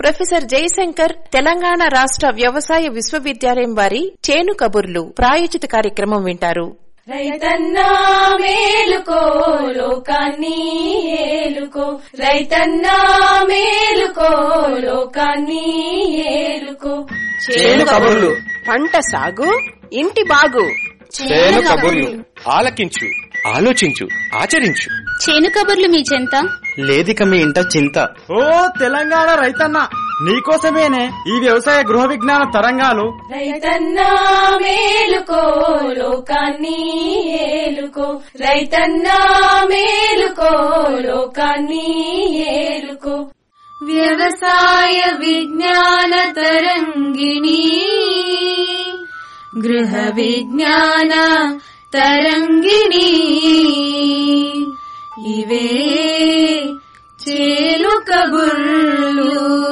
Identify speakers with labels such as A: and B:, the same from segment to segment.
A: professor Jayashankar Telangana రాష్ట్ర వ్యవసాయ విశ్వవిద్యాలయం వారి చేను కబుర్లు ప్రాయోజిత కార్యక్రమం వింటారు
B: రైతన్నా మేలుకో లోకాన్ని ఏలుకో రైతన్నా మేలుకో లోకాన్ని ఏలుకో
C: చేను కబుర్లు
D: పంట సాగు ఇంటి బాగు
C: చేను కబుర్లు ఆలకించు ఆలోచించు ఆచరించు
E: చేను కబుర్లు మీ చెంత
F: లేదిక మీ ఇంట చింత
G: ఓ తెలంగాణ రైతన్న నీకోసమేనే ఈ వ్యవసాయ గృహ విజ్ఞాన తరంగాలు
B: రైతన్నా మేలుకో లోకాన్ని ఏలుకో రైతన్నా మేలుకో లోకాన్ని ఏలుకో వ్యవసాయ విజ్ఞాన తరంగిణి గృహ విజ్ఞాన తరంగిణి ఇవే చేలు కబుర్లు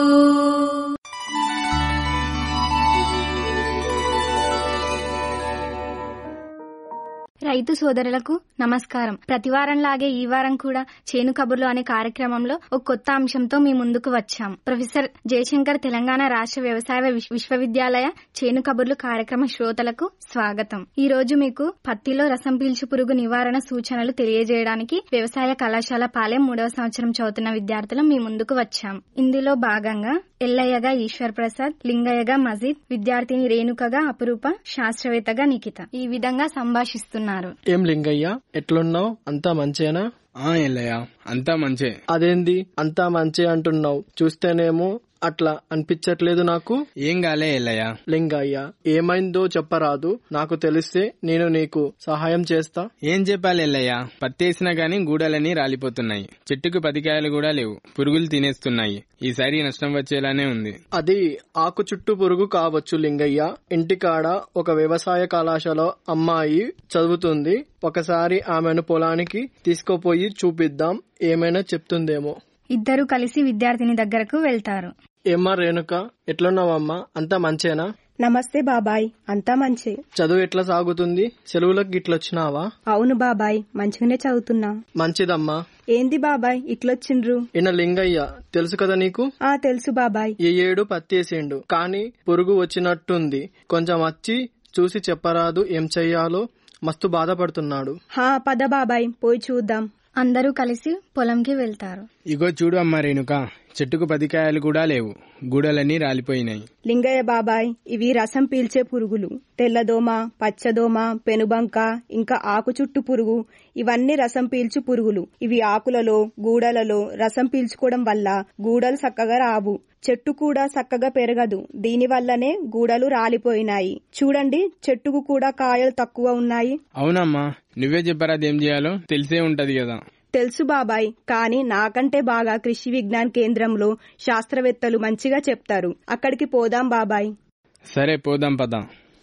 E: రైతు సోదరులకు నమస్కారం ప్రతివారంలాగే ఈ వారం కూడా చేను కబుర్లు అనే కార్యక్రమంలో ఒక కొత్త అంశంతో మీ ముందుకు వచ్చాం ప్రొఫెసర్ జయశంకర్ తెలంగాణ రాష్ట్ర వ్యవసాయ విశ్వ- విశ్వవిద్యాలయ చేను కబుర్లు కార్యక్రమ శ్రోతలకు స్వాగతం ఈ రోజు మీకు పత్తిలో రసం పీల్చు పురుగు నివారణ సూచనలు తెలియజేయడానికి వ్యవసాయ కళాశాల పాలెం మూడవ సంవత్సరం చదువుతున్న విద్యార్థులు మీ ముందుకు వచ్చాం ఇందులో భాగంగా ఎల్లయ్యగా ఈశ్వర్ ప్రసాద్ లింగయ్యగా మజీద్ విద్యార్థిని రేణుకగా అపురూప శాస్త్రవేత్తగా నిఖిత ఈ విధంగా సంభాషిస్తున్నారు
H: ఏం లింగయ్య ఎట్లున్నావు అంతా మంచేనా
I: ఆ ఎల్లయ్య అంతా మంచే
H: అదేంది అంతా మంచే అంటున్నావు చూస్తేనేమో అట్లా అనిపించట్లేదు నాకు
I: ఏం కాలే ఎల్లయ్య
H: లింగయ్య ఏమైందో చెప్పరాదు నాకు తెలిస్తే నేను నీకు సహాయం చేస్తా
I: ఏం చెప్పాలి ఎల్లయ్య పత్తేసినా గాని గూడలన్నీ రాలిపోతున్నాయి చెట్టుకు పదికాయలు కూడా లేవు పురుగులు తినేస్తున్నాయి ఈసారి నష్టం వచ్చేలానే ఉంది
H: అది ఆకు చుట్టూ పురుగు కావచ్చు లింగయ్య ఇంటికాడ ఒక వ్యవసాయ కళాశాల అమ్మాయి చదువుతుంది ఒకసారి ఆమెను పొలానికి తీసుకుపోయి చూపిద్దాం ఏమైనా చెప్తుందేమో
E: ఇద్దరు కలిసి విద్యార్థిని దగ్గరకు వెళ్తారు
H: ఏమ్మా రేణుక ఎట్లున్నావమ్మా అంతా మంచేనా
J: నమస్తే బాబాయ్ అంతా మంచి
H: చదువు ఎట్లా సాగుతుంది సెలవులకు గిట్లొచ్చినావా
J: అవును బాబాయ్ మంచిగానే చదువుతున్నా
H: మంచిదమ్మా
J: ఏంది బాబాయ్ ఇట్లొచ్చిండ్రు
H: ఈయన లింగయ్య తెలుసు కదా నీకు
J: ఆ తెలుసు బాబాయ్
H: ఈ ఏడు పత్తేసిండు కానీ పురుగు వచ్చినట్టుంది కొంచెం వచ్చి చూసి చెప్పరాదు ఏం చెయ్యాలో మస్తు బాధపడుతున్నాడు
J: హా పద బాబాయ్ పోయి చూద్దాం
E: అందరూ కలిసి పొలంకి వెళ్తారు
I: ఇగో చూడు అమ్మా రేణుక చెట్టుకు పదికాయలు కూడా లేవు గూడలన్నీ రాలిపోయినాయి
J: లింగయ్య బాబాయ్ ఇవి రసం పీల్చే పురుగులు తెల్లదోమ పచ్చదోమ పెనుబంక ఇంకా ఆకు చుట్టు పురుగు ఇవన్నీ రసం పీల్చు పురుగులు ఇవి ఆకులలో గూడలలో రసం పీల్చుకోవడం వల్ల గూడలు చక్కగా రావు చెట్టు కూడా చక్కగా పెరగదు దీనివల్లనే గూడలు రాలిపోయినాయి చూడండి చెట్టుకు కూడా కాయలు తక్కువ ఉన్నాయి
I: అవునమ్మా నువ్వే చెప్పరాదు ఏం చేయాలో తెలిసే ఉంటది కదా
J: తెలుసు బాబాయ్ కానీ నాకంటే బాగా కృషి విజ్ఞాన్ కేంద్రంలో శాస్త్రవేత్తలు మంచిగా చెప్తారు అక్కడికి పోదాం బాబాయ్
I: సరే పోదాం పద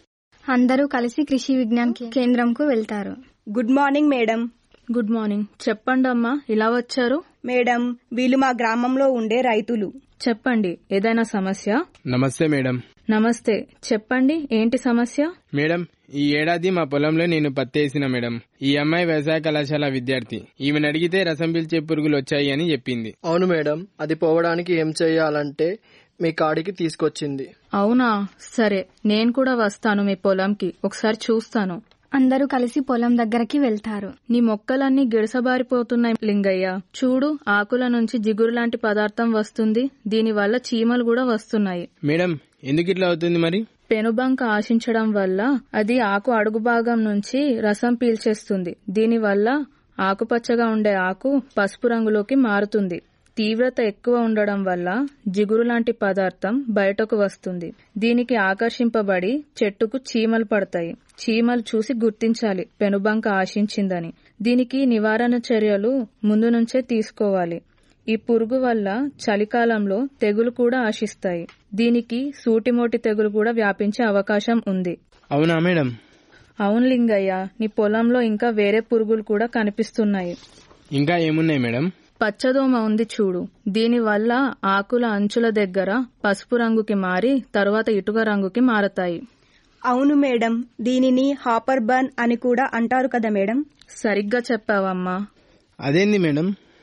E: అందరూ కలిసి కృషి విజ్ఞాన్ కే- కేంద్రంకు వెళ్తారు
J: good morning madam
K: good morning చెప్పండి అమ్మా ఇలా వచ్చారు
J: మేడం వీళ్ళు మా గ్రామంలో ఉండే రైతులు
K: చెప్పండి ఏదైనా సమస్య
I: నమస్తే మేడం
K: నమస్తే చెప్పండి ఏంటి సమస్య
I: మేడం ఈ ఏడాది మా పొలంలో నేను పత్తేసిన మేడం ఈ అమ్మాయి వ్యవసాయ కళాశాల విద్యార్థి ఈమెను అడిగితే రసం పీల్చే పురుగులు వచ్చాయి అని చెప్పింది
H: అవును మేడం అది పోవడానికి ఏం చెయ్యాలంటే మీ కాడికి తీసుకొచ్చింది
K: అవునా సరే నేను కూడా వస్తాను మీ పొలంకి ఒకసారి చూస్తాను
E: అందరూ కలిసి పొలం దగ్గరకి వెళ్తారు
K: నీ మొక్కలన్నీ గిడసబారిపోతున్నాయి లింగయ్య చూడు ఆకుల నుంచి జిగురు లాంటి పదార్థం వస్తుంది దీనివల్ల చీమలు కూడా వస్తున్నాయి
I: మేడం ఎందుకు ఇట్లా అవుతుంది మరి
K: పెనుబంక ఆశించడం వల్ల అది ఆకు అడుగు భాగం నుంచి రసం పీల్చేస్తుంది దీనివల్ల ఆకుపచ్చగా ఉండే ఆకు పసుపు రంగులోకి మారుతుంది తీవ్రత ఎక్కువ ఉండడం వల్ల జిగురు లాంటి పదార్థం బయటకు వస్తుంది దీనికి ఆకర్షింపబడి చెట్టుకు చీమలు పడతాయి చీమలు చూసి గుర్తించాలి పెనుబంక ఆశించిందని దీనికి నివారణ చర్యలు ముందు నుంచే తీసుకోవాలి ఈ పురుగు వల్ల చలికాలంలో తెగులు కూడా ఆశిస్తాయి దీనికి సూటిమోటి తెగులు కూడా వ్యాపించే అవకాశం ఉంది
I: అవునా మేడం
K: అవును లింగయ్య నీ పొలంలో ఇంకా వేరే పురుగులు కూడా కనిపిస్తున్నాయి
I: ఇంకా ఏమున్నాయి మేడం
K: పచ్చదోమ ఉంది చూడు దీనివల్ల ఆకుల అంచుల దగ్గర పసుపు రంగుకి మారి తరువాత ఇటుక రంగుకి మారతాయి
J: అవును మేడం దీనిని హాపర్ బర్న్ అని కూడా అంటారు కదా మేడం
K: సరిగ్గా చెప్పావమ్మా
I: అదేంది మేడం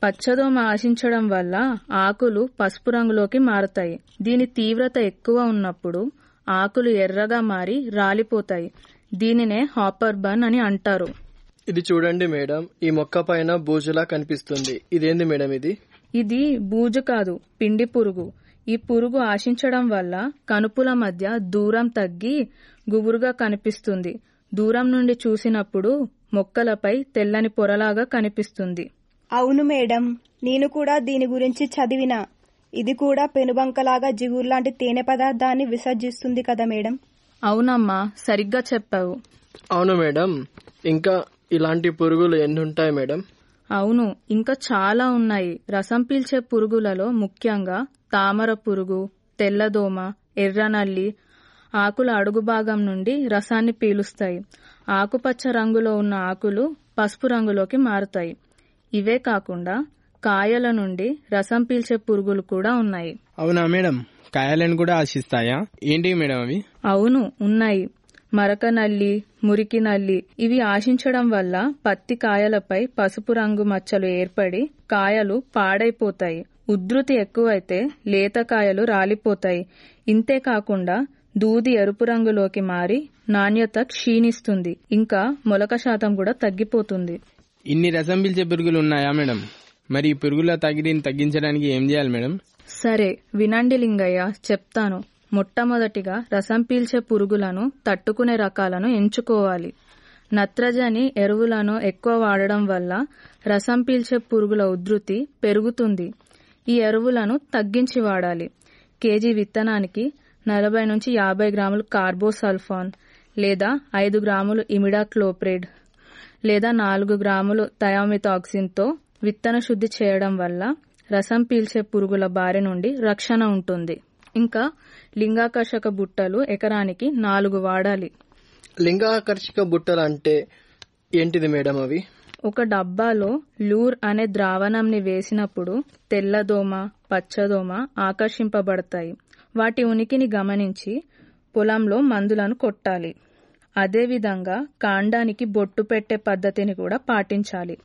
K: పచ్చదోమ ఆశించడం వల్ల ఆకులు పసుపు రంగులోకి మారతాయి దీని తీవ్రత ఎక్కువ ఉన్నప్పుడు ఆకులు ఎర్రగా మారి రాలిపోతాయి దీనినే హాపర్ బర్న్ అని అంటారు
H: ఇది చూడండి మేడం ఈ మొక్క పైన బూజులా కనిపిస్తుంది ఇదేంది మేడం ఇది
K: ఇది బూజు కాదు పిండి పురుగు ఈ పురుగు ఆశించడం వల్ల కనుపుల మధ్య దూరం తగ్గి గుబురుగా కనిపిస్తుంది దూరం నుండి చూసినప్పుడు మొక్కలపై తెల్లని పొరలాగా కనిపిస్తుంది
J: అవును మేడం నేను కూడా దీని గురించి చదివిన ఇది కూడా పెనుబంకలాగా జిగురు తేనె పదార్థాన్ని విసర్జిస్తుంది కదా మేడం
K: అవునమ్మా సరిగ్గా చెప్పావు
H: అవును మేడం ఇంకా ఇలాంటి పురుగులు ఎన్ని ఉంటాయి మేడం
K: అవును ఇంకా చాలా ఉన్నాయి రసం పీల్చే పురుగులలో ముఖ్యంగా తామర పురుగు తెల్లదోమ ఎర్రనల్లి ఆకుల అడుగు భాగం నుండి రసాన్ని పీలుస్తాయి ఆకుపచ్చ రంగులో ఉన్న ఆకులు పసుపు రంగులోకి మారుతాయి ఇవే కాకుండా కాయల నుండి రసం పీల్చే పురుగులు కూడా ఉన్నాయి
I: అవునా మేడం కాయాలను కూడా ఆశిస్తాయా ఏంటి మేడం అవి
K: అవును ఉన్నాయి మరక నల్లి మురికి నల్లి ఇవి ఆశించడం వల్ల పత్తి కాయలపై పసుపు రంగు మచ్చలు ఏర్పడి కాయలు పాడైపోతాయి ఉధృతి ఎక్కువైతే లేత కాయలు రాలిపోతాయి ఇంతే కాకుండా దూది ఎరుపు రంగులోకి మారి నాణ్యత క్షీణిస్తుంది ఇంకా మొలక శాతం కూడా తగ్గిపోతుంది
I: ఇన్ని రసం పీల్చే పురుగులు ఉన్నాయా మేడం మరి ఈ పురుగుల తగిడిని తగ్గించడానికి ఏం చేయాలి మేడం
K: సరే వినండి లింగయ్య చెప్తాను మొట్టమొదటిగా రసం పీల్చే పురుగులను తట్టుకునే రకాలను ఎంచుకోవాలి నత్రజని ఎరువులను ఎక్కువ వాడడం వల్ల రసం పీల్చే పురుగుల ఉధృతి పెరుగుతుంది ఈ ఎరువులను తగ్గించి వాడాలి కేజీ విత్తనానికి నలభై నుంచి యాభై గ్రాములు కార్బోసల్ఫాన్ లేదా ఐదు గ్రాములు ఇమిడాక్లోప్రిడ్ లేదా నాలుగు గ్రాములు థయామిథాక్సిన్తో విత్తన శుద్ధి చేయడం వల్ల రసం పీల్చే పురుగుల బారి నుండి రక్షణ ఉంటుంది ఇంకా లింగాకర్షక బుట్టలు ఎకరానికి నాలుగు వాడాలి
H: లింగాకర్షక బుట్టలు అంటే ఏంటిది మేడం అవి
K: ఒక డబ్బాలో లూర్ అనే ద్రావణంని వేసినప్పుడు తెల్లదోమ పచ్చదోమ ఆకర్షింపబడతాయి వాటి ఉనికిని గమనించి పొలంలో మందులను కొట్టాలి అదేవిధంగా కాండానికి బొట్టు పెట్టే పద్ధతిని కూడా పాటించాలి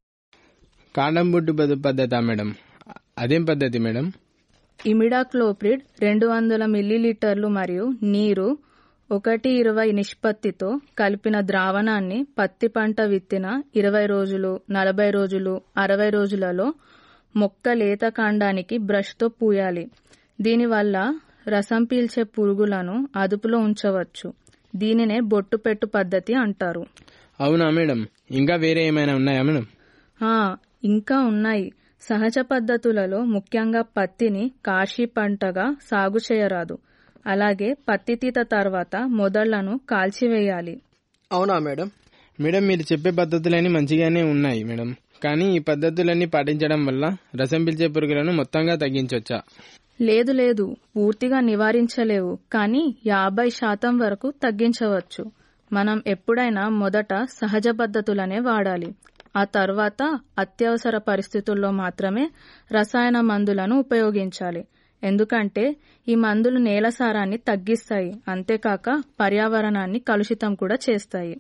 I: కాండం బొట్టు పద్ధతి మేడం అదేం పద్ధతి మేడం
K: ఇమిడాక్లోప్రిడ్ రెండు వందల మిల్లీలీటర్లు మరియు నీరు ఒకటి ఇరవై నిష్పత్తితో కలిపిన ద్రావణాన్ని పత్తి పంట విత్తిన ఇరవై రోజులు నలభై రోజులు అరవై రోజులలో మొక్క లేత కాండానికి బ్రష్తో పూయాలి దీనివల్ల రసం పీల్చే పురుగులను అదుపులో ఉంచవచ్చు దీనినే బొట్టు పెట్టు పద్ధతి అంటారు
I: అవునా మేడం ఇంకా వేరే ఏమైనా ఉన్నాయా మేడం
K: ఆ ఇంకా ఉన్నాయి సహజ పద్ధతులలో ముఖ్యంగా పత్తిని కాశీ పంటగా సాగు చేయరాదు అలాగే పత్తి తీత తర్వాత మొదళ్లను కాల్చివేయాలి
H: అవునా మేడం
I: మేడం మీరు చెప్పే పద్ధతులన్నీ మంచిగానే ఉన్నాయి మేడం కానీ ఈ పద్ధతులన్నీ పాటించడం వల్ల రసం పిలిచే పురుగులను మొత్తంగా తగ్గించవచ్చా
K: లేదు లేదు పూర్తిగా నివారించలేవు కానీ యాభై శాతం వరకు తగ్గించవచ్చు మనం ఎప్పుడైనా మొదట సహజ పద్ధతులనే వాడాలి ఆ తర్వాత అత్యవసర పరిస్థితుల్లో మాత్రమే రసాయన మందులను ఉపయోగించాలి ఎందుకంటే ఈ మందులు నేల సారాన్ని తగ్గిస్తాయి అంతేకాక పర్యావరణాన్ని కలుషితం కూడా చేస్తాయి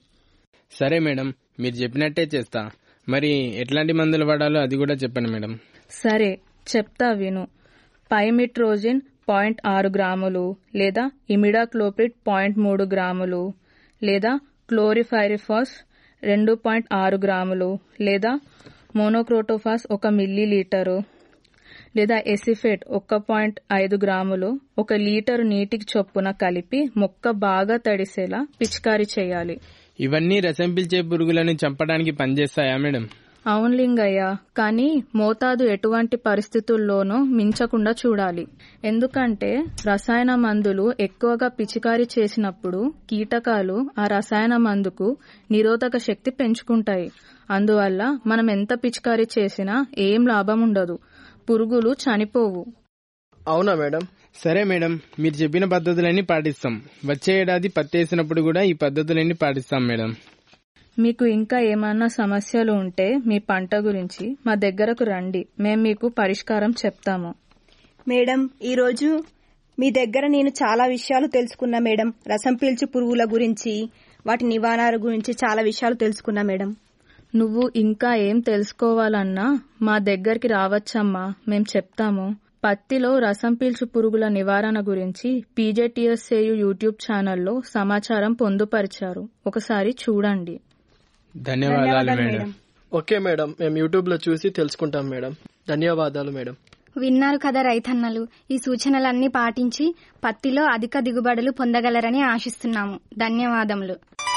I: సరే మేడం మీరు చెప్పినట్టే చేస్తా మరి ఎట్లాంటి మందులు వాడాలో అది కూడా చెప్పండి మేడం
K: సరే చెప్తా విను పైమిట్రోజిన్ పాయింట్ ఆరు గ్రాములు లేదా ఇమిడాక్లోప్రిడ్ పాయింట్ మూడు గ్రాములు లేదా క్లోరిఫైరిఫాస్ రెండు పాయింట్ ఆరు గ్రాములు లేదా మోనోక్రోటోఫాస్ ఒక మిల్లీ లీటరు లేదా ఎసిఫేట్ ఒక్క పాయింట్ ఐదు గ్రాములు ఒక లీటరు నీటికి చొప్పున కలిపి మొక్క బాగా తడిసేలా పిచికారీ చేయాలి
I: ఇవన్నీ రసం పిలిచే పురుగులను చంపడానికి పనిచేస్తాయా మేడం
K: అవును లింగయ్య కానీ మోతాదు ఎటువంటి పరిస్థితుల్లోనూ మించకుండా చూడాలి ఎందుకంటే రసాయన మందులు ఎక్కువగా పిచికారీ చేసినప్పుడు కీటకాలు ఆ రసాయన మందుకు నిరోధక శక్తి పెంచుకుంటాయి అందువల్ల మనం ఎంత పిచికారీ చేసినా ఏం లాభం ఉండదు పురుగులు చనిపోవు
H: అవునా మేడం
I: సరే మేడం మీరు చెప్పిన పద్ధతులన్నీ పాటిస్తాం వచ్చే ఏడాది పత్తేసినప్పుడు కూడా ఈ పద్ధతులన్నీ పాటిస్తాం మేడం
K: మీకు ఇంకా ఏమన్నా సమస్యలు ఉంటే మీ పంట గురించి మా దగ్గరకు రండి మేము మీకు పరిష్కారం చెప్తాము
J: మేడం ఈరోజు మీ దగ్గర నేను చాలా విషయాలు తెలుసుకున్నా మేడం రసం పీల్చు పురుగుల గురించి వాటి నివారణ గురించి చాలా విషయాలు తెలుసుకున్నా మేడం
K: నువ్వు ఇంకా ఏం తెలుసుకోవాలన్నా మా దగ్గరికి రావచ్చమ్మా మేం చెప్తాము పత్తిలో రసం పీల్చు పురుగుల నివారణ గురించి పీజేటీఎస్ఏయు యూట్యూబ్ ఛానల్లో సమాచారం పొందుపరిచారు ఒకసారి చూడండి
I: ధన్యవాదాలు మేడం
H: ఓకే మేడం మేము యూట్యూబ్ లో చూసి తెలుసుకుంటాం మేడం ధన్యవాదాలు మేడం
E: విన్నారు కదా రైతన్నలు ఈ సూచనలన్నీ పాటించి పత్తిలో అధిక దిగుబడులు పొందగలరని ఆశిస్తున్నాము ధన్యవాదములు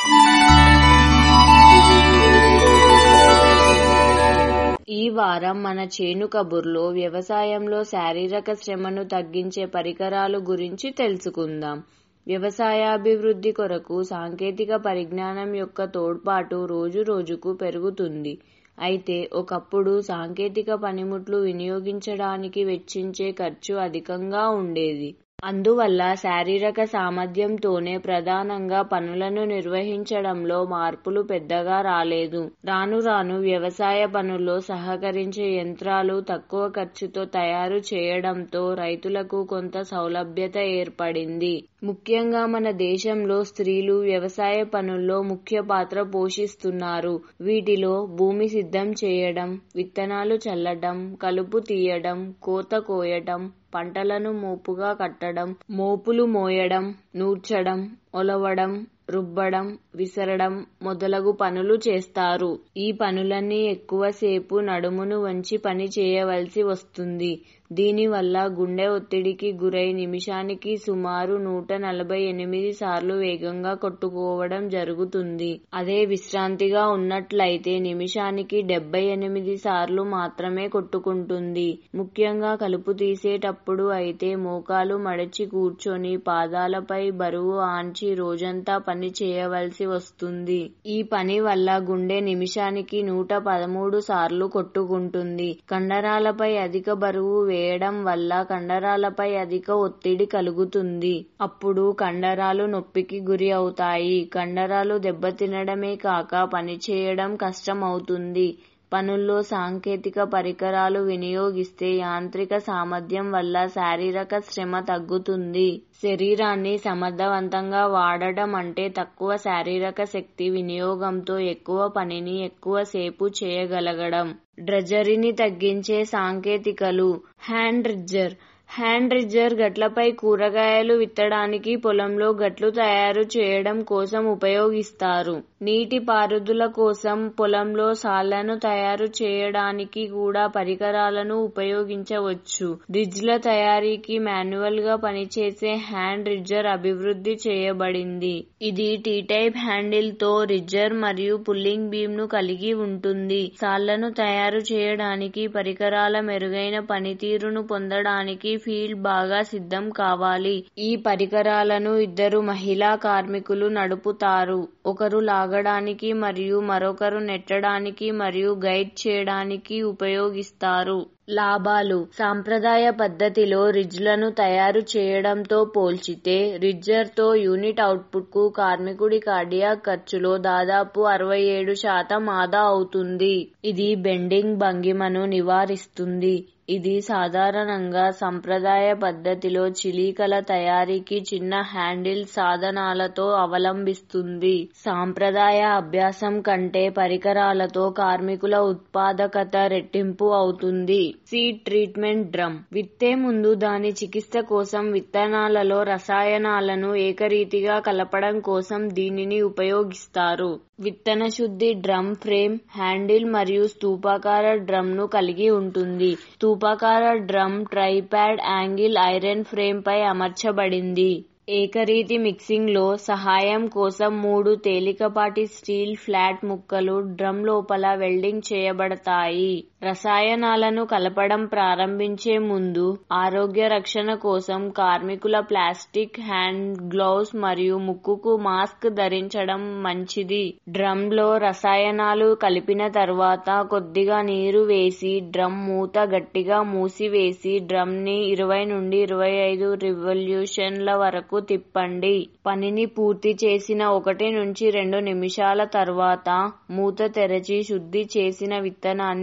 L: ఈ వారం మన చేను కబుర్లో వ్యవసాయంలో శారీరక శ్రమను తగ్గించే పరికరాలు గురించి తెలుసుకుందాం వ్యవసాయాభివృద్ధి కొరకు సాంకేతిక పరిజ్ఞానం యొక్క తోడ్పాటు రోజు రోజుకు పెరుగుతుంది అయితే ఒకప్పుడు సాంకేతిక పనిముట్లు వినియోగించడానికి వెచ్చించే ఖర్చు అధికంగా ఉండేది అందువల్ల శారీరక సామర్థ్యంతోనే ప్రధానంగా పనులను నిర్వహించడంలో మార్పులు పెద్దగా రాలేదు రాను రాను వ్యవసాయ పనుల్లో సహకరించే యంత్రాలు తక్కువ ఖర్చుతో తయారు చేయడంతో రైతులకు కొంత సౌలభ్యత ఏర్పడింది ముఖ్యంగా మన దేశంలో స్త్రీలు వ్యవసాయ పనుల్లో ముఖ్య పాత్ర పోషిస్తున్నారు వీటిలో భూమి సిద్ధం చేయడం విత్తనాలు చల్లడం కలుపు తీయడం కోత కోయటం పంటలను మోపుగా కట్టడం మోపులు మోయడం నూర్చడం ఒలవడం రుబ్బడం విసరడం మొదలగు పనులు చేస్తారు ఈ పనులన్నీ ఎక్కువసేపు నడుమును వంచి పని చేయవలసి వస్తుంది దీనివల్ల గుండె ఒత్తిడికి గురై నిమిషానికి సుమారు నూట నలభై ఎనిమిది సార్లు వేగంగా కొట్టుకోవడం జరుగుతుంది అదే విశ్రాంతిగా ఉన్నట్లయితే నిమిషానికి డెబ్బై ఎనిమిది సార్లు మాత్రమే కొట్టుకుంటుంది ముఖ్యంగా కలుపు తీసేటప్పుడు అయితే మోకాలు మడచి కూర్చొని పాదాలపై బరువు ఆంచి రోజంతా పని చేయవలసి వస్తుంది ఈ పని వల్ల గుండె నిమిషానికి నూట పదమూడు సార్లు కొట్టుకుంటుంది కండరాలపై అధిక బరువు వేయడం వల్ల కండరాలపై అధిక ఒత్తిడి కలుగుతుంది అప్పుడు కండరాలు నొప్పికి గురి అవుతాయి కండరాలు దెబ్బతినడమే కాక పనిచేయడం కష్టమవుతుంది పనుల్లో సాంకేతిక పరికరాలు వినియోగిస్తే యాంత్రిక సామర్థ్యం వల్ల శారీరక శ్రమ తగ్గుతుంది శరీరాన్ని సమర్థవంతంగా వాడడం అంటే తక్కువ శారీరక శక్తి వినియోగంతో ఎక్కువ పనిని ఎక్కువసేపు చేయగలగడం డ్రజరీని తగ్గించే సాంకేతికలు హ్యాండ్ రిజ్జర్ హ్యాండ్ రిజ్జర్ గట్లపై కూరగాయలు విత్తడానికి పొలంలో గట్లు తయారు చేయడం కోసం ఉపయోగిస్తారు నీటి పారుదల కోసం పొలంలో సాళ్లను తయారు చేయడానికి కూడా పరికరాలను ఉపయోగించవచ్చు రిజ్ల తయారీకి మాన్యువల్ గా పనిచేసే హ్యాండ్ రిజ్జర్ అభివృద్ధి చేయబడింది ఇది టీ టైప్ హ్యాండిల్ తో రిజ్జర్ మరియు పుల్లింగ్ బీమ్ ను కలిగి ఉంటుంది సాళ్లను తయారు చేయడానికి పరికరాల మెరుగైన పనితీరును పొందడానికి ఫీల్డ్ బాగా సిద్ధం కావాలి ఈ పరికరాలను ఇద్దరు మహిళా కార్మికులు నడుపుతారు ఒకరు లాగడానికి మరియు మరొకరు నెట్టడానికి మరియు గైడ్ చేయడానికి ఉపయోగిస్తారు లాభాలు సాంప్రదాయ పద్ధతిలో రిజ్లను తయారు చేయడంతో పోల్చితే రిజ్జర్ తో యూనిట్ అవుట్పుట్ కు కార్మికుడి కార్డియాక్ ఖర్చులో దాదాపు అరవై ఏడు శాతం ఆదా అవుతుంది ఇది బెండింగ్ భంగిమను నివారిస్తుంది ఇది సాధారణంగా సంప్రదాయ పద్ధతిలో చిలీకల తయారీకి చిన్న హ్యాండిల్ సాధనాలతో అవలంబిస్తుంది సాంప్రదాయ అభ్యాసం కంటే పరికరాలతో కార్మికుల ఉత్పాదకత రెట్టింపు అవుతుంది సీడ్ ట్రీట్మెంట్ డ్రమ్ విత్తే ముందు దాని చికిత్స కోసం విత్తనాలలో రసాయనాలను ఏకరీతిగా కలపడం కోసం దీనిని ఉపయోగిస్తారు విత్తన శుద్ధి డ్రమ్ ఫ్రేమ్ హ్యాండిల్ మరియు స్తూపాకార డ్రమ్ ను కలిగి ఉంటుంది స్తూపాకార drum tripod angle iron frame పై అమర్చబడింది ఏకరీతి మిక్సింగ్ లో సహాయం కోసం మూడు తేలికపాటి స్టీల్ ఫ్లాట్ ముక్కలు డ్రమ్ లోపల వెల్డింగ్ చేయబడతాయి రసాయనాలను కలపడం ప్రారంభించే ముందు ఆరోగ్య రక్షణ కోసం కార్మికుల ప్లాస్టిక్ హ్యాండ్ గ్లౌస్ మరియు ముక్కుకు మాస్క్ ధరించడం మంచిది డ్రమ్ లో రసాయనాలు కలిపిన తర్వాత కొద్దిగా నీరు వేసి డ్రమ్ మూత గట్టిగా మూసివేసి డ్రమ్ ని ఇరవై నుండి ఇరవై ఐదు రివల్యూషన్ల వరకు తిప్పండి పనిని పూర్తి చేసిన ఒకటి నుంచి రెండు నిమిషాల తర్వాత మూత తెరచి శుద్ధి చేసిన విత్తనాన్ని ప్రత్యేక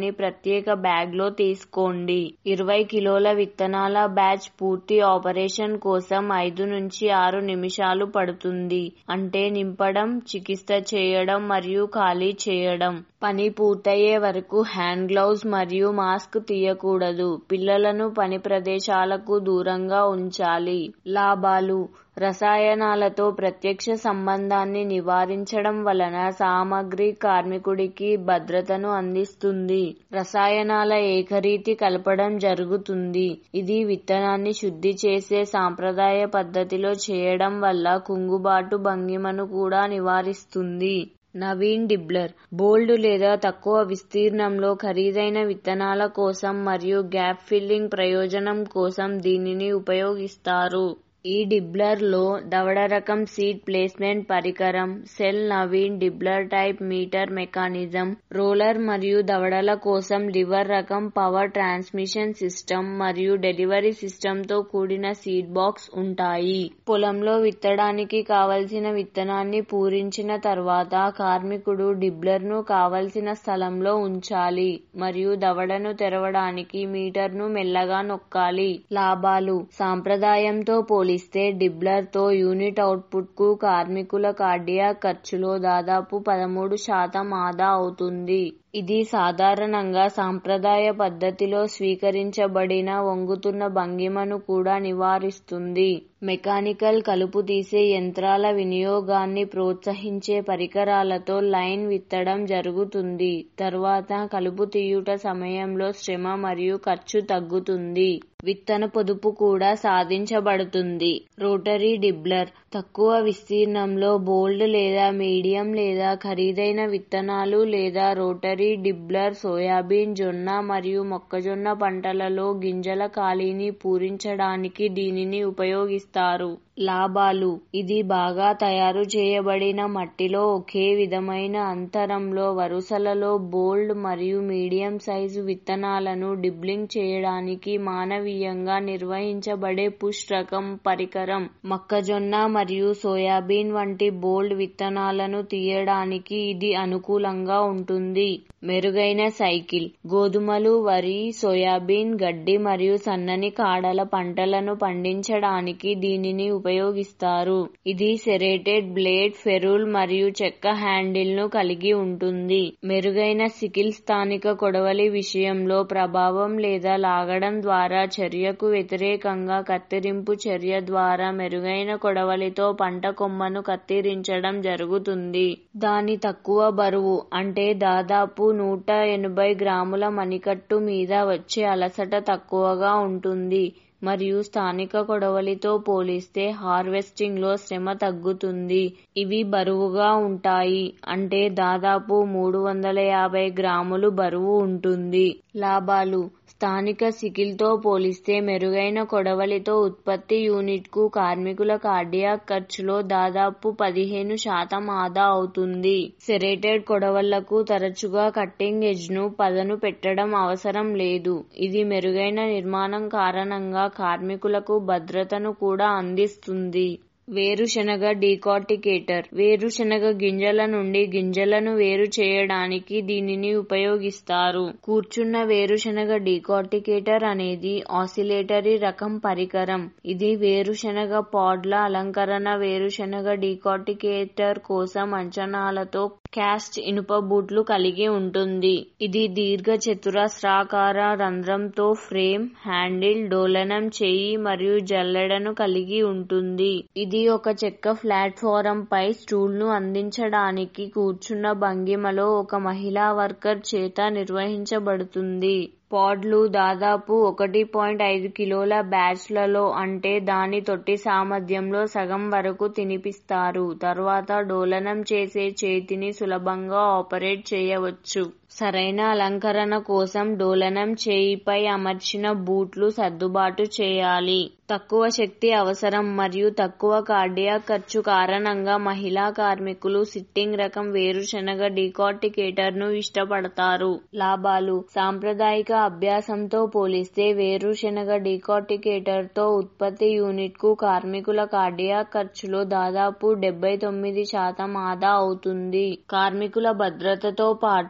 L: ప్రత్యేక బ్యాగ్ లో తీసుకోండి ఇరవై కిలోల విత్తనాల బ్యాచ్ పూర్తి ఆపరేషన్ కోసం ఐదు నుంచి ఆరు నిమిషాలు పడుతుంది అంటే నింపడం చికిత్స చేయడం మరియు ఖాళీ చేయడం పని పూర్తయ్యే వరకు హ్యాండ్ గ్లౌస్ మరియు మాస్క్ తీయకూడదు పిల్లలను పని ప్రదేశాలకు దూరంగా ఉంచాలి లాభాలు రసాయనాలతో ప్రత్యక్ష సంబంధాన్ని నివారించడం వలన సామగ్రి కార్మికుడికి భద్రతను అందిస్తుంది రసాయనాల ఏకరీతి కలపడం జరుగుతుంది ఇది విత్తనాన్ని శుద్ధి చేసే సాంప్రదాయ పద్ధతిలో చేయడం వల్ల కుంగుబాటు భంగిమను కూడా నివారిస్తుంది నవీన్ డిబ్లర్ బోల్డ్ లేదా తక్కువ విస్తీర్ణంలో ఖరీదైన విత్తనాల కోసం మరియు గ్యాప్ ఫిల్లింగ్ ప్రయోజనం కోసం దీనిని ఉపయోగిస్తారు ఈ డిబ్లర్ లో దవడ రకం సీడ్ ప్లేస్మెంట్ పరికరం సెల్ నవీన్ dibbler type meter mechanism roller మరియు దవడల కోసం లివర్ రకం పవర్ ట్రాన్స్మిషన్ సిస్టమ్ మరియు డెలివరీ సిస్టమ్ తో కూడిన సీడ్ బాక్స్ ఉంటాయి పొలంలో విత్తడానికి కావలసిన విత్తనాన్ని పూరించిన తర్వాత కార్మికుడు డిబ్లర్ ను కావలసిన స్థలంలో ఉంచాలి మరియు దవడను తెరవడానికి మీటర్ ను మెల్లగా నొక్కాలి లాభాలు సాంప్రదాయంతో పోలిస్తే డిబ్లర్ తో యూనిట్ అవుట్పుట్ కు కార్మికుల కార్డియా ఖర్చులో దాదాపు పదమూడు శాతం ఆదా అవుతుంది ఇది సాధారణంగా సాంప్రదాయ పద్ధతిలో స్వీకరించబడిన వంగుతున్న భంగిమను కూడా నివారిస్తుంది మెకానికల్ కలుపు తీసే యంత్రాల వినియోగాన్ని ప్రోత్సహించే పరికరాలతో లైన్ విత్తడం జరుగుతుంది తర్వాత కలుపు తీయుట సమయంలో శ్రమ మరియు ఖర్చు తగ్గుతుంది విత్తన పొదుపు కూడా సాధించబడుతుంది రోటరీ డిబ్లర్ తక్కువ విస్తీర్ణంలో బోల్డ్ లేదా మీడియం లేదా ఖరీదైన విత్తనాలు లేదా రోటరీ డిబ్లర్ సోయాబీన్ జొన్న మరియు మొక్కజొన్న పంటలలో గింజల ఖాళీని పూరించడానికి దీనిని ఉపయోగిస్తారు లాభాలు ఇది బాగా తయారు చేయబడిన మట్టిలో ఒకే విధమైన అంతరంలో వరుసలలో బోల్డ్ మరియు మీడియం సైజు విత్తనాలను డిబ్లింగ్ చేయడానికి మానవీయంగా నిర్వహించబడే పుష్ రకం పరికరం మొక్కజొన్న మరియు సోయాబీన్ వంటి బోల్డ్ విత్తనాలను తీయడానికి ఇది అనుకూలంగా ఉంటుంది మెరుగైన సైకిల్ గోధుమలు వరి సోయాబీన్ గడ్డి మరియు సన్నని కాడల పంటలను పండించడానికి దీనిని ఉపయోగిస్తారు ఇది సెరేటెడ్ బ్లేడ్ ఫెరూల్ మరియు చెక్క హ్యాండిల్ ను కలిగి ఉంటుంది మెరుగైన సికిల్ స్థానిక కొడవలి విషయంలో ప్రభావం లేదా లాగడం ద్వారా చర్యకు వ్యతిరేకంగా కత్తిరింపు చర్య ద్వారా మెరుగైన కొడవలితో పంట కొమ్మను కత్తిరించడం జరుగుతుంది దాని తక్కువ బరువు అంటే దాదాపు నూట ఎనభై గ్రాముల మణికట్టు మీద వచ్చే అలసట తక్కువగా ఉంటుంది మరియు స్థానిక కొడవలితో పోలిస్తే హార్వెస్టింగ్ లో శ్రమ తగ్గుతుంది ఇవి బరువుగా ఉంటాయి అంటే దాదాపు మూడు వందల యాభై గ్రాములు బరువు ఉంటుంది లాభాలు స్థానిక సికిల్తో పోలిస్తే మెరుగైన కొడవలితో ఉత్పత్తి యూనిట్ కు కార్మికుల కార్డియాక్ ఖర్చులో దాదాపు పదిహేను శాతం ఆదా అవుతుంది సెరేటెడ్ కొడవళ్లకు తరచుగా కట్టింగ్ ఎడ్జ్ ను పదను పెట్టడం అవసరం లేదు ఇది మెరుగైన నిర్మాణం కారణంగా కార్మికులకు భద్రతను కూడా అందిస్తుంది వేరుశనగ డీకార్టికేటర్ వేరుశనగ గింజల నుండి గింజలను వేరు చేయడానికి దీనిని ఉపయోగిస్తారు కూర్చున్న వేరుశనగ డీకార్టికేటర్ అనేది ఆసిలేటరీ రకం పరికరం ఇది వేరుశనగ పాడ్ల అలంకరణ వేరుశనగ డీకార్టికేటర్ కోసం అంచనాలతో క్యాస్ట్ ఇనుప బూట్లు కలిగి ఉంటుంది ఇది దీర్ఘ చతురస్రాకార రంధ్రంతో ఫ్రేమ్ హ్యాండిల్ డోలనం చేయి మరియు జల్లెడను కలిగి ఉంటుంది ఇది ఒక చెక్క ప్లాట్ఫారం పై స్టూల్ ను అందించడానికి కూర్చున్న భంగిమలో ఒక మహిళా వర్కర్ చేత నిర్వహించబడుతుంది పాడ్లు దాదాపు ఒకటి పాయింట్ ఐదు కిలోల బ్యాచ్లలో అంటే దాని తొట్టి సామర్థ్యంలో సగం వరకు తినిపిస్తారు తర్వాత డోలనం చేసే చేతిని సులభంగా ఆపరేట్ చేయవచ్చు సరైన అలంకరణ కోసం డోలనం చేయిపై అమర్చిన బూట్లు సర్దుబాటు చేయాలి తక్కువ శక్తి అవసరం మరియు తక్కువ కార్డియా ఖర్చు కారణంగా మహిళా కార్మికులు సిట్టింగ్ రకం వేరుశనగ డీకార్టికేటర్ ను ఇష్టపడతారు లాభాలు సాంప్రదాయిక అభ్యాసంతో పోలిస్తే వేరుశనగ డీకార్టికేటర్ తో ఉత్పత్తి యూనిట్ కు కార్మికుల కార్డియా ఖర్చులో దాదాపు డెబ్బై తొమ్మిది శాతం ఆదా అవుతుంది కార్మికుల భద్రతతో పాటు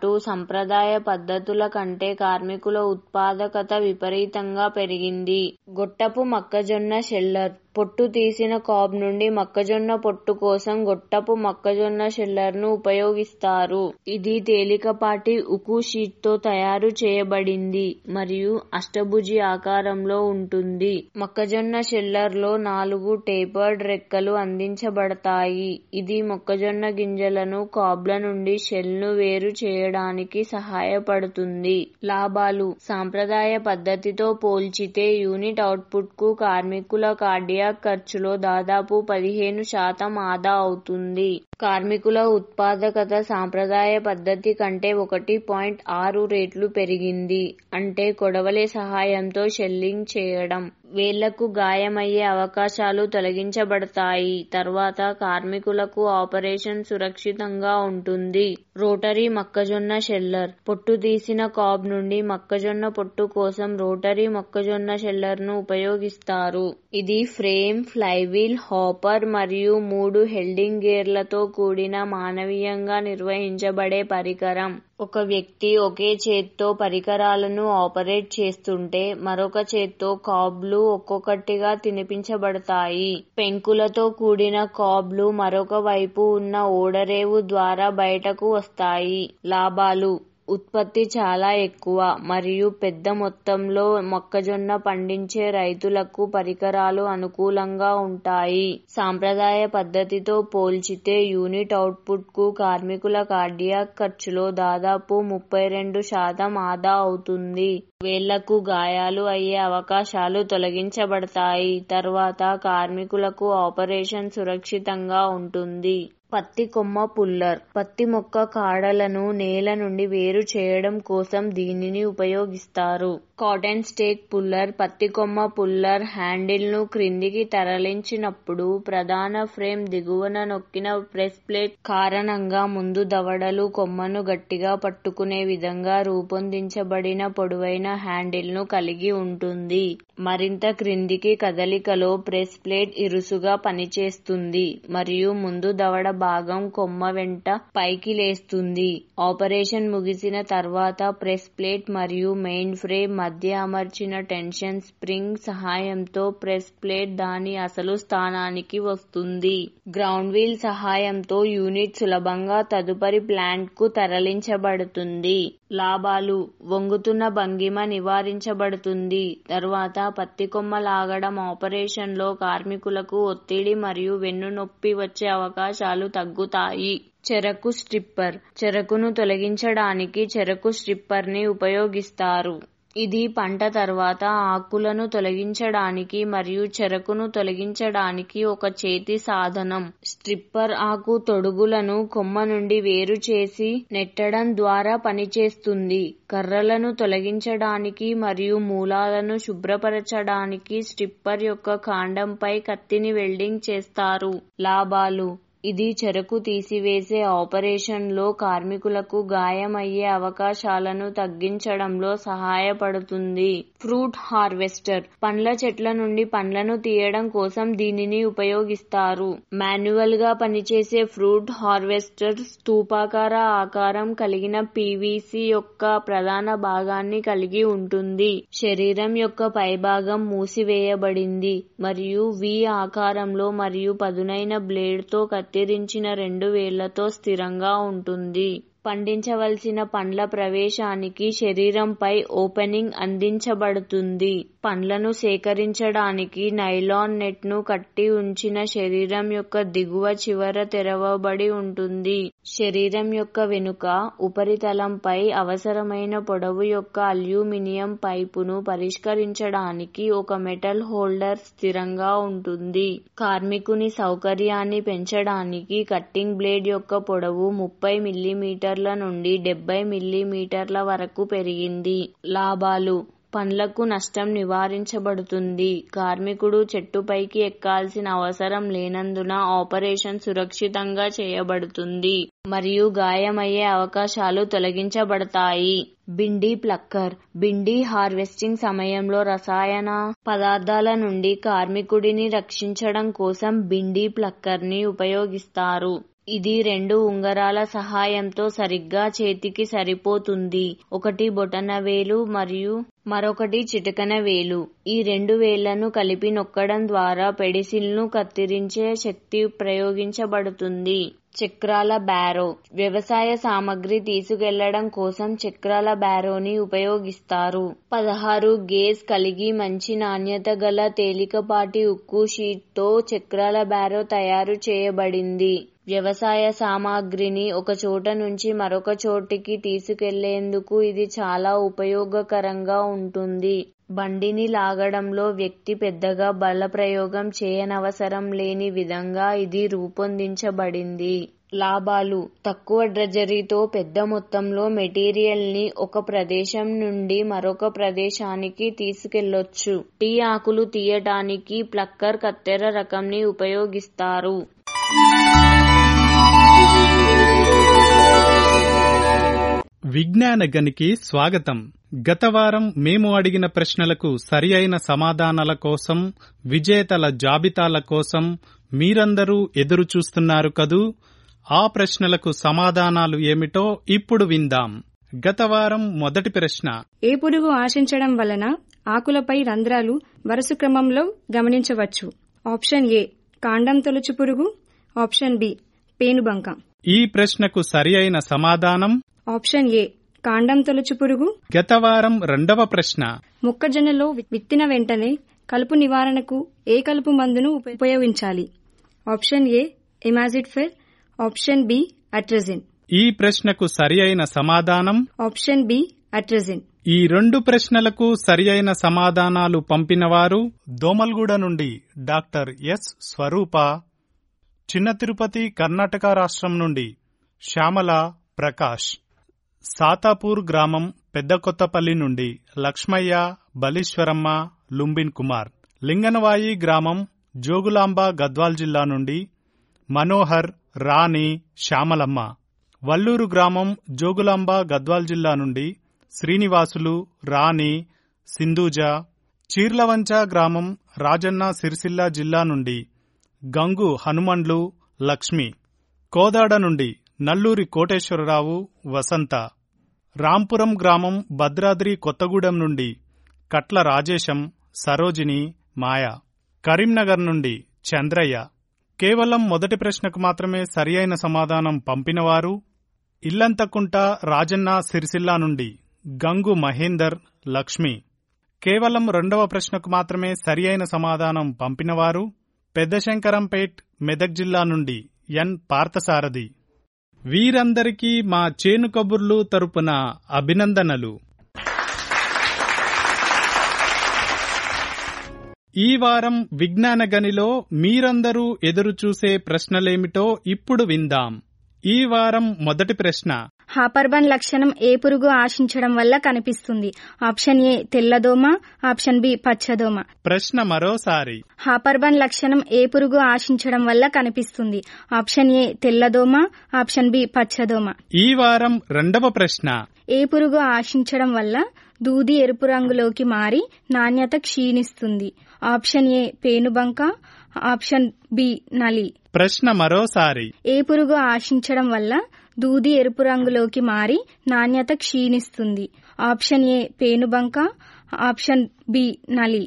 L: సాంప్రదాయ పద్ధతుల కంటే కార్మికుల ఉత్పాదకత విపరీతంగా పెరిగింది గొట్టపు మొక్కజొన్న షెల్లర్ పొట్టు తీసిన కాబ్ నుండి మొక్కజొన్న పొట్టు కోసం గొట్టపు మొక్కజొన్న షెల్లర్ ను ఉపయోగిస్తారు ఇది తేలికపాటి ఉక్కు షీట్ తో తయారు చేయబడింది మరియు అష్టభుజి ఆకారంలో ఉంటుంది మొక్కజొన్న షెల్లర్ లో నాలుగు టేపర్డ్ రెక్కలు అందించబడతాయి ఇది మొక్కజొన్న గింజలను కాబ్ ల నుండి షెల్ ను వేరు చేయడానికి సహాయపడుతుంది లాభాలు సాంప్రదాయ పద్ధతితో పోల్చితే యూనిట్ అవుట్పుట్ కు కార్మికుల కార్డియాక్ ఖర్చులో దాదాపు పదిహేను శాతం ఆదా అవుతుంది కార్మికుల ఉత్పాదకత సాంప్రదాయ పద్ధతి కంటే ఒకటి పాయింట్ ఆరు రెట్లు పెరిగింది అంటే కొడవలి సహాయంతో షెల్లింగ్ చేయడం వేళ్లకు గాయమయ్యే అవకాశాలు తొలగించబడతాయి తర్వాత కార్మికులకు ఆపరేషన్ సురక్షితంగా ఉంటుంది రోటరీ మొక్కజొన్న షెల్లర్ పొట్టు తీసిన కాబ్ నుండి మొక్కజొన్న పొట్టు కోసం రోటరీ మొక్కజొన్న షెల్లర్ ను ఉపయోగిస్తారు ఇది ఫ్రేమ్ ఫ్లైవీల్ హాపర్ మరియు మూడు హెల్డింగ్ గేర్లతో కూడిన మానవీయంగా నిర్వహించబడే పరికరం ఒక వ్యక్తి ఒకే చేత్తో పరికరాలను ఆపరేట్ చేస్తుంటే మరొక చేత్తో కాబ్లు ఒక్కొక్కటిగా తినిపించబడతాయి పెంకులతో కూడిన కాబ్లు మరొక వైపు ఉన్న ఓడరేవు ద్వారా బయటకు వస్తాయి లాభాలు ఉత్పత్తి చాలా ఎక్కువ మరియు పెద్ద మొత్తంలో మొక్కజొన్న పండించే రైతులకు పరికరాలు అనుకూలంగా ఉంటాయి సాంప్రదాయ పద్ధతితో పోల్చితే యూనిట్ అవుట్పుట్ కు కార్మికుల కార్డియాక్ ఖర్చులో దాదాపు ముప్పై రెండు శాతం ఆదా అవుతుంది వేళ్లకు గాయాలు అయ్యే అవకాశాలు తొలగించబడతాయి తర్వాత కార్మికులకు ఆపరేషన్ సురక్షితంగా ఉంటుంది పత్తి కొమ్మ పుల్లర్ పత్తి మొక్క కాడలను నేల నుండి వేరు చేయడం కోసం దీనిని ఉపయోగిస్తారు కాటన్ స్టేక్ పుల్లర్ పత్తి కొమ్మ పుల్లర్ హ్యాండిల్ ను క్రిందికి తరలించినప్పుడు ప్రధాన ఫ్రేమ్ దిగువన నొక్కిన ప్రెస్ ప్లేట్ కారణంగా ముందు దవడలు కొమ్మను గట్టిగా పట్టుకునే విధంగా రూపొందించబడిన పొడవైన హ్యాండిల్ ను కలిగి ఉంటుంది మరింత క్రిందికి కదలికలో ప్రెస్ ప్లేట్ ఇరుసుగా పనిచేస్తుంది మరియు ముందు దవడ భాగం కొమ్మ వెంట పైకి లేస్తుంది ఆపరేషన్ ముగిసిన తర్వాత ప్రెస్ ప్లేట్ మరియు మెయిన్ ఫ్రేమ్ మధ్య అమర్చిన టెన్షన్ స్ప్రింగ్ సహాయంతో ప్రెస్ ప్లేట్ దాని అసలు స్థానానికి వస్తుంది గ్రౌండ్ వీల్ సహాయంతో యూనిట్ సులభంగా తదుపరి ప్లాంట్ కు తరలించబడుతుంది లాభాలు వంగుతున్న భంగిమ నివారించబడుతుంది తరువాత పత్తి కొమ్మ లాగడం ఆపరేషన్ లో కార్మికులకు ఒత్తిడి మరియు వెన్ను నొప్పి వచ్చే అవకాశాలు తగ్గుతాయి చెరకు స్ట్రిప్పర్ చెరకును తొలగించడానికి చెరకు స్ట్రిప్పర్ ని ఉపయోగిస్తారు ఇది పంట తర్వాత ఆకులను తొలగించడానికి మరియు చెరకును తొలగించడానికి ఒక చేతి సాధనం స్ట్రిప్పర్ ఆకు తొడుగులను కొమ్మ నుండి వేరు చేసి నెట్టడం ద్వారా పనిచేస్తుంది కర్రలను తొలగించడానికి మరియు మూలాలను శుభ్రపరచడానికి స్ట్రిప్పర్ యొక్క కాండంపై కత్తిని వెల్డింగ్ చేస్తారు లాభాలు ఇది చెరకు తీసివేసే ఆపరేషన్ లో కార్మికులకు గాయమయ్యే అవకాశాలను తగ్గించడంలో సహాయపడుతుంది ఫ్రూట్ హార్వెస్టర్ పండ్ల చెట్ల నుండి పండ్లను తీయడం కోసం దీనిని ఉపయోగిస్తారు మాన్యువల్ గా పనిచేసే ఫ్రూట్ హార్వెస్టర్ స్తూపాకార ఆకారం కలిగిన పీవీసీ యొక్క ప్రధాన భాగాన్ని కలిగి ఉంటుంది శరీరం యొక్క పైభాగం మూసివేయబడింది మరియు వి ఆకారంలో మరియు పదునైన బ్లేడ్ తో కత్తిరించిన రెండు వేళ్లతో స్థిరంగా ఉంటుంది పండించవలసిన పండ్ల ప్రవేశానికి శరీరంపై ఓపెనింగ్ అందించబడుతుంది పండ్లను సేకరించడానికి నైలాన్ నెట్ ను కట్టి ఉంచిన శరీరం యొక్క దిగువ చివర తెరవబడి ఉంటుంది శరీరం యొక్క వెనుక ఉపరితలంపై అవసరమైన పొడవు యొక్క అల్యూమినియం పైపును పరిష్కరించడానికి ఒక మెటల్ హోల్డర్ స్థిరంగా ఉంటుంది కార్మికుని సౌకర్యాన్ని పెంచడానికి కట్టింగ్ బ్లేడ్ యొక్క పొడవు ముప్పై మిల్లీమీటర్ల నుండి డెబ్బై మిల్లీమీటర్ల వరకు పెరిగింది లాభాలు పండ్లకు నష్టం నివారించబడుతుంది కార్మికుడు చెట్టుపైకి ఎక్కాల్సిన అవసరం లేనందున ఆపరేషన్ సురక్షితంగా చేయబడుతుంది మరియు గాయమయ్యే అవకాశాలు తొలగించబడతాయి బిండి ప్లక్కర్ బిండి హార్వెస్టింగ్ సమయంలో రసాయన పదార్థాల నుండి కార్మికుడిని రక్షించడం కోసం బిండి ప్లక్కర్ ని ఉపయోగిస్తారు ఇది రెండు ఉంగరాల సహాయంతో సరిగ్గా చేతికి సరిపోతుంది ఒకటి బొటనవేలు మరియు మరొకటి చిటికన వేలు ఈ రెండు వేళ్లను కలిపి నొక్కడం ద్వారా పెడిసిల్ను కత్తిరించే శక్తి ప్రయోగించబడుతుంది చక్రాల బ్యారో వ్యవసాయ సామగ్రి తీసుకెళ్లడం కోసం చక్రాల బ్యారోని ఉపయోగిస్తారు పదహారు గేజ్ కలిగి మంచి నాణ్యత గల తేలికపాటి ఉక్కు షీట్తో చక్రాల బ్యారో తయారు చేయబడింది వ్యవసాయ సామాగ్రిని ఒక చోట నుంచి మరొక చోటికి తీసుకెళ్లేందుకు ఇది చాలా ఉపయోగకరంగా ఉంటుంది బండిని లాగడంలో వ్యక్తి పెద్దగా బలప్రయోగం చేయనవసరం లేని విధంగా ఇది రూపొందించబడింది లాభాలు తక్కువ డ్రెజరీతో పెద్ద మొత్తంలో మెటీరియల్ ని ఒక ప్రదేశం నుండి మరొక ప్రదేశానికి తీసుకెళ్లొచ్చు టీ ఆకులు తీయటానికి ప్లక్కర్ కత్తెర రకంని ఉపయోగిస్తారు
M: విజ్ఞాన గనికి స్వాగతం గత వారం మేము అడిగిన ప్రశ్నలకు సరి అయిన సమాధానాల కోసం విజేతల జాబితాల కోసం మీరందరూ ఎదురు చూస్తున్నారు కదూ ఆ ప్రశ్నలకు సమాధానాలు ఏమిటో ఇప్పుడు విందాం గత వారం మొదటి ప్రశ్న
N: ఏ పురుగు ఆశించడం వలన ఆకులపై రంధ్రాలు వరుస క్రమంలో గమనించవచ్చు ఆప్షన్ ఏ కాండం తొలుచు పురుగు ఆప్షన్ బి పేనుబంక
M: ఈ ప్రశ్నకు సరి అయిన సమాధానం
N: ఆప్షన్ ఏ కాండం తొలుచు పురుగు
M: గత వారం రెండవ ప్రశ్న
N: మొక్కజొన్నలో విత్తిన వెంటనే కలుపు నివారణకు ఏ కలుపు మందును ఉప- ఉపయోగించాలి option A imazethapyr option B atrazine
M: ఈ ప్రశ్నకు సరి అయిన సమాధానం
N: ఆప్షన్ బి అట్రజిన్
M: ఈ రెండు ప్రశ్నలకు సరి అయిన సమాధానాలు పంపినవారు దోమల్గూడ నుండి డాక్టర్ ఎస్ స్వరూప చిన్న తిరుపతి కర్ణాటక రాష్ట్రం నుండి శ్యామల ప్రకాష్ సాతాపూర్ గ్రామం పెద్ద కొత్తపల్లి నుండి లక్ష్మయ్య బలీశ్వరమ్మ లుంబిన్ కుమార్ లింగనవాయి గ్రామం జోగులాంబ గద్వాల్ జిల్లా నుండి మనోహర్ రాణి శ్యామలమ్మ వల్లూరు గ్రామం జోగులాంబ గద్వాల్ జిల్లా నుండి శ్రీనివాసులు రాణి సింధూజ చీర్లవంచ గ్రామం రాజన్న సిరిసిల్ల జిల్లా నుండి గంగు హనుమండ్లు లక్ష్మి కోదాడ నుండి నల్లూరి కోటేశ్వరరావు వసంత రాంపురం గ్రామం భద్రాద్రి కొత్తగూడెం నుండి కట్ల రాజేశం సరోజిని మాయ కరీంనగర్ నుండి చంద్రయ్య కేవలం మొదటి ప్రశ్నకు మాత్రమే సరియైన సమాధానం పంపినవారు ఇల్లంతకుంట రాజన్న సిరిసిల్ల నుండి గంగు మహేందర్ లక్ష్మి కేవలం రెండవ ప్రశ్నకు మాత్రమే సరియైన సమాధానం పంపినవారు పెద్దశంకరంపేట్ మెదక్ జిల్లా నుండి ఎన్ పార్థసారథి వీరందరికీ మా చేను కబుర్లు తరపున అభినందనలు ఈ వారం విజ్ఞాన గనిలో మీరందరూ ఎదురుచూసే ప్రశ్నలేమిటో ఇప్పుడు విందాం ఈ వారం మొదటి ప్రశ్న
E: హాపర్బన్ లక్షణం ఏ పురుగు ఆశించడం వల్ల కనిపిస్తుంది ఆప్షన్ ఏ తెల్లదోమ ఆప్షన్ బి పచ్చదోమ
M: ప్రశ్న మరోసారి
E: హాపర్బన్ లక్షణం ఏ పురుగు ఆశించడం వల్ల కనిపిస్తుంది ఆప్షన్ ఏ తెల్లదోమ ఆప్షన్ బి పచ్చదోమ
M: ఈ వారం రెండవ ప్రశ్న
E: ఏ పురుగు ఆశించడం వల్ల దూది ఎరుపు రంగులోకి మారి నాణ్యత క్షీణిస్తుంది ఆప్షన్ ఏ పేనుబంక ఆప్షన్ బి నలి
M: ప్రశ్న మరోసారి
E: ఏ పురుగు ఆశించడం వల్ల దూది ఎరుపు రంగులోకి మారి నాణ్యత క్షీణిస్తుంది ఆప్షన్ ఏ పేనుబంక ఆప్షన్ బి నలి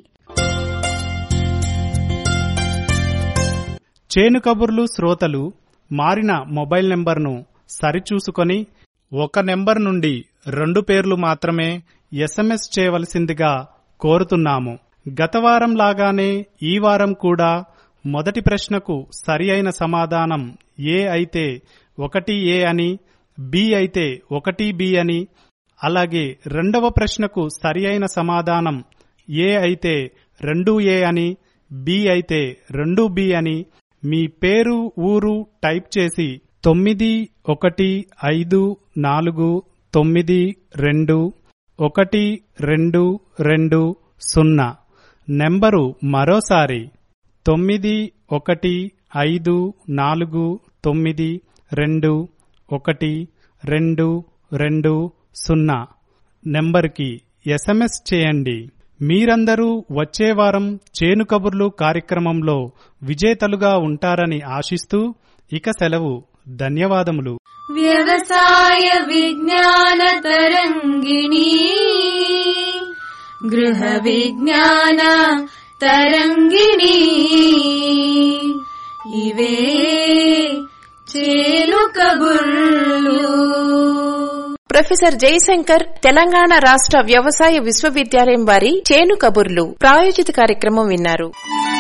M: చేను కబుర్లు శ్రోతలు మారిన మొబైల్ నెంబర్ను సరిచూసుకొని ఒక నెంబర్ నుండి రెండు పేర్లు మాత్రమే ఎస్ఎంఎస్ చేయవలసిందిగా కోరుతున్నాము గత వారం లాగానే ఈ వారం కూడా మొదటి ప్రశ్నకు సరి అయిన సమాధానం ఏ అయితే ఒకటి ఏ అని బి అయితే ఒకటి బి అని అలాగే రెండవ ప్రశ్నకు సరి అయిన సమాధానం ఏ అయితే రెండు ఏ అని బి అయితే రెండు బి అని మీ పేరు ఊరు టైప్ చేసి తొమ్మిది ఒకటి ఐదు నాలుగు తొమ్మిది రెండు ఒకటి రెండు రెండు సున్నా నెంబరు మరోసారి తొమ్మిది ఒకటి ఐదు నాలుగు తొమ్మిది రెండు ఒకటి రెండు రెండు సున్నా నెంబర్కి ఎస్ఎంఎస్ చేయండి మీరందరూ వచ్చే వారం చేను కబుర్లు కార్యక్రమంలో విజేతలుగా ఉంటారని ఆశిస్తూ ఇక సెలవు ధన్యవాదములు
B: వ్యవసాయ విజ్ఞాన తరంగిణి గృహ విజ్ఞాన తరంగిణి ఇవే చేలు కబుర్లు
A: ప్రొఫెసర్ జయశంకర్ తెలంగాణ రాష్ట్ర వ్యవసాయ విశ్వవిద్యాలయం వారి చేను కబుర్లు ప్రాయోజిత కార్యక్రమం విన్నారు